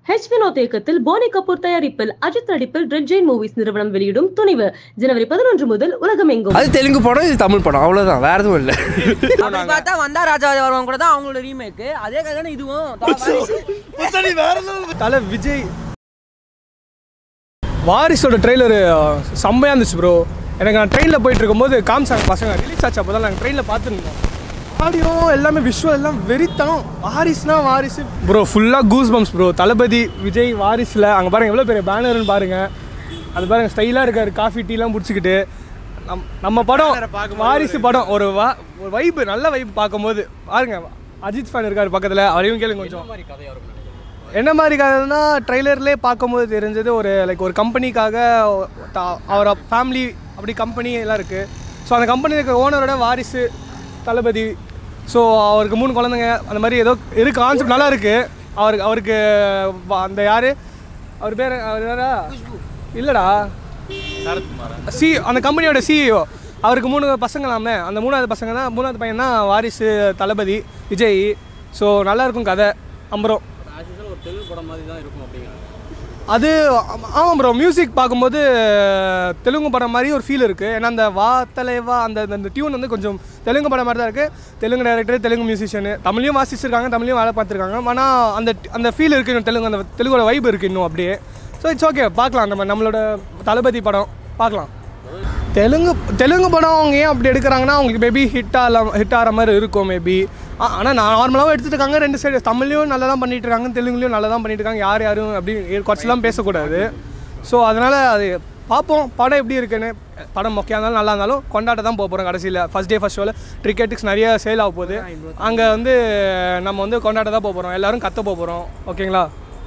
H Vinod இயக்கத்தில் போனி கபூர் தயாரிப்பில் அஜித் நடிப்பில் ரெட் ஜெயின் மூவிஸ் நிறுவனம் வெளியிடும் துணிவு ஜனவரி பதினொன்று முதல் உலகமெங்கும் அது தெலுங்கு படம் இது தமிழ் படம் அவ்வளோதான் வேற எதுவும் இல்லை அப்படி பார்த்தா வந்தா ராஜா வருவாங்க கூட தான் அவங்களோட ரீமேக் அதே கதை தானே இதுவும் தலை விஜய் வாரிசோட ட்ரெய்லரு செம்மையாக இருந்துச்சு ப்ரோ எனக்கு நான் ட்ரெயினில் போயிட்டு இருக்கும்போது காமிச்சாங்க பசங்க ரிலீஸ் ஆச்சு அப்போ தான் நாங்கள் ட்ரெயினில் பார்த்துருந்தோம் ஆடியோ எல்லாமே விஷுவல் எல்லாம் வெறித்தனம் வாரிசுனா வாரிசு ப்ரோ ஃபுல்லாக goose bumps bro Thalapathy Vijay வாரிசில் அங்கே பாருங்கள் எவ்வளோ பெரிய பேனர்னு பாருங்கள் அது பாருங்கள் ஸ்டைலாக இருக்கார் காஃபி டீலாம் பிடிச்சிக்கிட்டு நம் நம்ம படம் வாரிசு படம் ஒரு வா ஒரு வைப்பு நல்ல வைப்பு பார்க்கும்போது பாருங்க அஜித் ஃபேன் இருக்கார் பக்கத்தில் அவரையும் கேளுங்க கொஞ்சம் என்ன மாதிரி கதைன்னா ட்ரைலர்லேயே பார்க்கும்போது தெரிஞ்சது ஒரு லைக் ஒரு கம்பெனிக்காக அவரோட ஃபேமிலி அப்படி கம்பெனி எல்லாம் இருக்குது ஸோ அந்த கம்பெனியில் இருக்க ஓனரோட வாரிசு தளபதி ஸோ அவருக்கு மூணு குழந்தைங்க அந்த மாதிரி ஏதோ இருக்கு கான்செப்ட் நல்லா இருக்குது அவருக்கு அவருக்கு வ- அந்த யார் அவர் பேர் அவர் யாரா இல்லைடா சி அந்த கம்பெனியோட சிஇஓ அவருக்கு மூணு பசங்களாமே அந்த மூணாவது பசங்க தான் மூணாவது பையன் தான் வாரிசு தளபதி விஜய் ஸோ நல்லா இருக்கும் கதை அம்பரம் அது ஆமா- ஆமாம் ப்ரோ மியூசிக் பார்க்கும்போது தெலுங்கு படம் மாதிரி ஒரு ஃபீல் இருக்குது ஏன்னா அந்த வா தலைவா அந்த அந்த டியூன் வந்து கொஞ்சம் தெலுங்கு படம் மாதிரி தான் இருக்குது தெலுங்கு டைரக்டர் தெலுங்கு மியூசிஷியனு தமிழ்லையும் வாசிச்சிருக்காங்க தமிழ்லையும் வேலை பார்த்துருக்காங்க ஆனால் அந்த அந்த ஃபீல் இருக்குது இன்னும் தெலுங்கு அந்த தெலுங்கோட வைப் இருக்குது இன்னும் அப்படியே ஸோ இட்ஸ் ஓகே பார்க்கலாம் நம்ம நம்மளோட தளபதி படம் பார்க்கலாம் தெலுங்கு தெலுங்கு படம் அவங்க ஏன் அப்படி எடுக்கிறாங்கன்னா அவங்களுக்கு மேபி ஹிட் ஆகல ஹிட் ஆகிற மாதிரி இருக்கும் மேபி ஆனால் நான் நார்மலாகவும் எடுத்துட்டு இருக்காங்க ரெண்டு சைடு தமிழ்லையும் நல்லா தான் பண்ணிட்டு இருக்காங்க தெலுங்குலையும் நல்லா தான் பண்ணிட்டு இருக்காங்க யார் யாரும் அப்படி குறைச்சலாம் பேசக்கூடாது ஸோ அதனால் அது பார்ப்போம் படம் எப்படி இருக்குன்னு படம் மொக்கையாக இருந்தாலும் நல்லா இருந்தாலும் கொண்டாட தான் போக போகிறோம் கடைசியில் ஃபஸ்ட் டே ஃபஸ்ட் ஷோவில் டிக்கெட்டுக்கு நிறைய சேல் ஆக போகுது அங்கே வந்து நம்ம வந்து கொண்டாட தான் போக போகிறோம் எல்லோரும் கத்த போக போகிறோம் ஓகேங்களா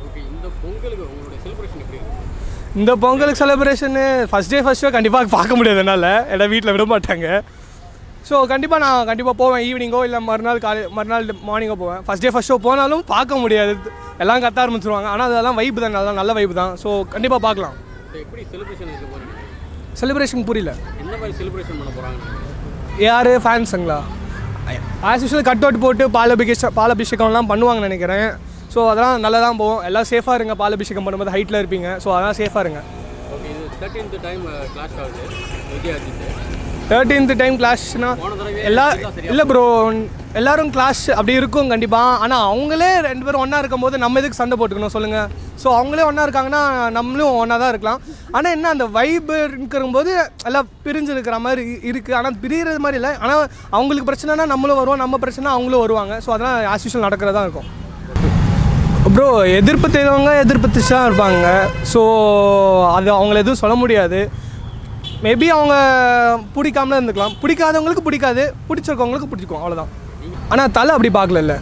இந்த பொங்கலுக்கு celebration first day first show கண்டிப்பாக பார்க்க முடியாது என்னால் ஏன்னா வீட்டில் விட மாட்டாங்க ஸோ கண்டிப்பாக நான் கண்டிப்பாக போவேன் ஈவினிங்கோ இல்லை மறுநாள் காலை மறுநாள் மார்னிங்கோ போவேன் ஃபஸ்ட் டே ஃபஸ்ட் ஷோ போனாலும் பார்க்க முடியாது எல்லாம் கத்த ஆரம்பிச்சிருவாங்க ஆனால் அதெல்லாம் வைப்பு தான் நல்லா நல்ல வைப்பு தான் ஸோ கண்டிப்பாக பார்க்கலாம் எப்படி செலிப்ரேஷன் இருக்க போறீங்க செலிப்ரேஷன் புரியல என்ன மாதிரி செலிப்ரேஷன் பண்ண போறாங்க யார் ஃபேன்ஸுங்களா ஆஸ் யூஷுவல் கட் அவுட் போட்டு பாலபிகேஷன் பாலபிஷேகம்லாம் பண்ணுவாங்கன்னு நினைக்கிறேன் ஸோ அதெல்லாம் நல்லா தான் போகும் எல்லாம் சேஃபாக இருங்க பாலபிஷேகம் பண்ணும்போது ஹைட்டில் இருப்பீங்க ஸோ அதெல்லாம் சேஃபாக இருங்க ஓகே இது தேர்ட்டீன்த் டைம் கிளாஸ் ஆகுது விஜய் அஜித் தேர்ட்டீன்த் டைம் கிளாஸ்னா போன தடவை எல்லா இல்லை ப்ரோ எல்லாரும் கிளாஸ் அப்படி இருக்கும் கண்டிப்பாக ஆனால் அவங்களே ரெண்டு பேரும் ஒன்றா இருக்கும்போது நம்ம எதுக்கு சண்டை போட்டுக்கணும் சொல்லுங்கள் ஸோ அவங்களே ஒன்றா இருக்காங்கன்னா நம்மளும் ஒன்றா தான் இருக்கலாம் ஆனால் என்ன அந்த வைப்பு இருக்கும்போது எல்லாம் பிரிஞ்சு இருக்கிற மாதிரி இருக்குது ஆனால் பிரிகிறது மாதிரி இல்லை ஆனால் அவங்களுக்கு பிரச்சனைனா நம்மளும் வருவோம் நம்ம பிரச்சனை அவங்களும் வருவாங்க ஸோ அதெல்லாம் ஆஸ் யூஷுவல் நடக்கிறதா இருக்கும் ப்ரோ எதிர்ப்பு தெரிஞ்சவங்க எதிர்ப்பு தான் இருப்பாங்க ஸோ அது அவங்கள எதுவும் சொல்ல முடியாது மேபி அவங்க பிடிக்காமல இருந்துக்கலாம் பிடிக்காதவங்களுக்கு பிடிக்காது பிடிச்சிருக்கவங்களுக்கு பிடிச்சிக்கும் அவ்வளோதான் ஆனால் தலை அப்படி பார்க்கல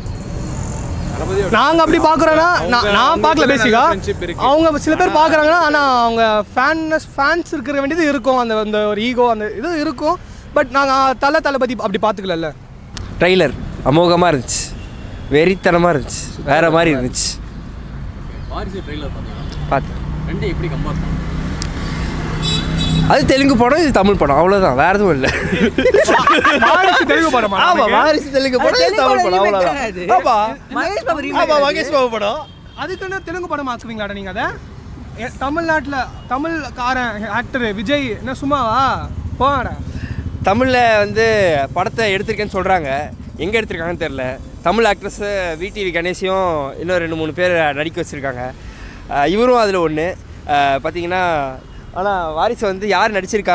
நாங்கள் அப்படி பார்க்குறோன்னா நான் நான் பார்க்கல பேசிக்கா அவங்க சில பேர் பார்க்குறாங்கன்னா ஆனால் அவங்க ஃபேன்னஸ் ஃபேன்ஸ் இருக்கிற வேண்டியது இருக்கும் அந்த அந்த ஒரு ஈகோ அந்த இது இருக்கும் பட் நாங்கள் தலை தளபதி அப்படி பார்த்துக்கல ட்ரைலர் அமோகமாக இருந்துச்சு வெறித்தனமாக இருந்துச்சு வேற மாதிரி இருந்துச்சு வாரிசு ட்ரெயிலர் பார்த்தீங்கன்னா பார்த்து ரெண்டு எப்படி கம்பேர் பண்ணுங்க அது தெலுங்கு படம் இது தமிழ் படம் அவ்வளோதான் வேற எதுவும் இல்லை வாரிசு தெலுங்கு படமா ஆமா வாரிசு தெலுங்கு படம் இது தமிழ் படம் அவ்வளோதான் ஆமா மகேஷ் பாபு ஆமா remake மகேஷ் பாபு படம் அதுக்குன்னு தெலுங்கு படம் ஆக்குவீங்களாடா நீங்கள் அதை எ- தமிழ்நாட்டில் தமிழ்காரன் ஆக்டர் விஜய் என்ன சும்மாவா போடா தமிழில் வந்து படத்தை எடுத்திருக்கேன்னு சொல்கிறாங்க எங்கே எடுத்திருக்காங்கன்னு தெரில தமிழ் ஆக்ட்ரஸு விடிவி கணேஷையும் இன்னும் ரெண்டு மூணு பேர் நடிக்க வச்சுருக்காங்க இவரும் அதில் ஒன்று பார்த்தீங்கன்னா ஆனால் வாரிசு வந்து யார் நடிச்சிருக்கா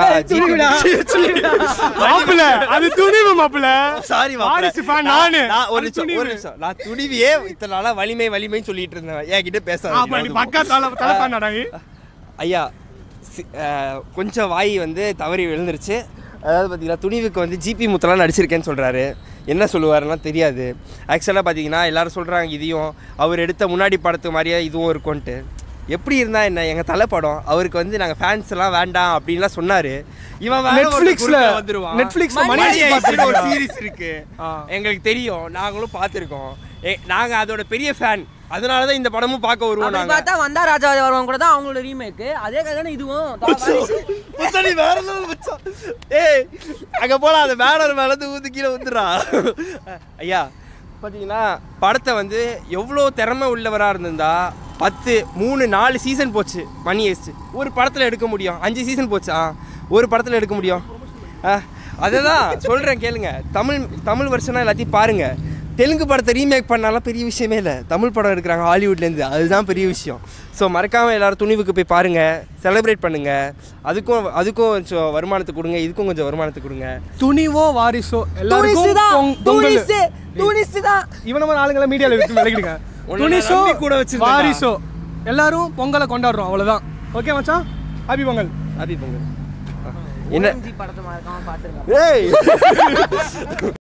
மாப்பிள்ள அது துணிவு மாப்பிள்ள சாரி வாரிசு fan நானு. நான் ஒரு அது நிமிஷம், துணிவு. ஒரு நிமிஷம். நான் துணிவியே இத்தனை நாளாக வலிமை வலிமைன்னு சொல்லிட்டு இருந்தேன் என்கிட்ட அப்ப நீ பேச பக்கா தலை தலை பண்ணாடா நீ ஐயா சி- அஹ், கொஞ்சம் வாய் வந்து தவறி விழுந்துருச்சு அதாவது பார்த்தீங்கன்னா துணிவுக்கு வந்து ஜிபி முத்தலாம் நடிச்சிருக்கேன்னு சொல்கிறாரு என்ன சொல்லுவாருலாம் தெரியாது ஆக்சுவலாக பார்த்தீங்கன்னா எல்லாரும் சொல்கிறாங்க இதையும் அவர் எடுத்த முன்னாடி படத்து மாதிரியே இதுவும் இருக்கும்ன்ட்டு எப்படி இருந்தா என்ன எங்கள் தலை படம் அவருக்கு வந்து நாங்கள் ஃபேன்ஸ் எல்லாம் வேண்டாம் அப்படின்லாம் சொன்னாரு இவன் வேற ஒரு நெட்ஃப்ளிக்ஸ்ல குறுக்க வந்துருவான் நெட்ஃப்ளிக்ஸ்ல மணி மணி ஹெய்ஸ்ட்னு ஒரு பார்த்திருக்கீங்களா? சீரிஸ் இருக்கு ஆ. எங்களுக்கு தெரியும் நாங்களும் பார்த்துருக்கோம் நாங்கள் அதோட பெரிய ஃபேன் அதனால தான் இந்த படமும் பார்க்க வருவோம் அப்படி நாங்கள் பார்த்தா வந்தா ராஜா வருவாங்க கூட தான் அவங்களோட ரீமேக் அதே கதை தானே இதுவும் புத்தடி வேற level மச்சான். ஏய் அங்க போலாம் அந்த பேனர் மேல இருந்து ஊத்து கீழே வந்துடுறா ஐயா பார்த்தீங்கன்னா படத்தை வந்து எவ்வளோ திறமை உள்ளவராக இருந்திருந்தா பத்து மூணு நாலு சீசன் போச்சு மணி ஹேஸ்ட் ஒரு படத்தில் எடுக்க முடியும் அஞ்சு சீசன் போச்சு ஆ ஒரு படத்தில் எடுக்க முடியும் ஆ அதை தான் சொல்கிறேன் கேளுங்க தமிழ் தமிழ் வருஷனா எல்லாத்தையும் பாருங்கள் தெலுங்கு படத்தை ரீமேக் பண்ணாலாம் பெரிய விஷயமே இல்லை தமிழ் படம் எடுக்கிறாங்க ஹாலிவுட்லேருந்து அதுதான் பெரிய விஷயம் ஸோ மறக்காமல் எல்லாரும் துணிவுக்கு போய் பாருங்கள் செலிப்ரேட் பண்ணுங்கள் அதுக்கும் அதுக்கும் கொஞ்சம் வருமானத்தை கொடுங்க இதுக்கும் கொஞ்சம் வருமானத்தை கொடுங்க துணிவோ வாரிசோ துணிசு எல்லாருக்கும் தான் பொங்- பொங்கல் துணிசு துணிசு தான் இவன மாதிரி ஆளுங்களை மீடியாவில் விட்டு விலகிடுங்க உன்னை நான் துணிசோ நம்பி கூட வச்சிருந்தேன்டா. வாரிசோ எல்லாரும் பொங்கலை கொண்டாடுறோம் அவ்வளோதான் ஓகே மச்சான் ஹாப்பி பொங்கல் ஹாப்பி பொங்கல் என்ன படத்தை மறக்காம பார்த்துருங்க ஏய்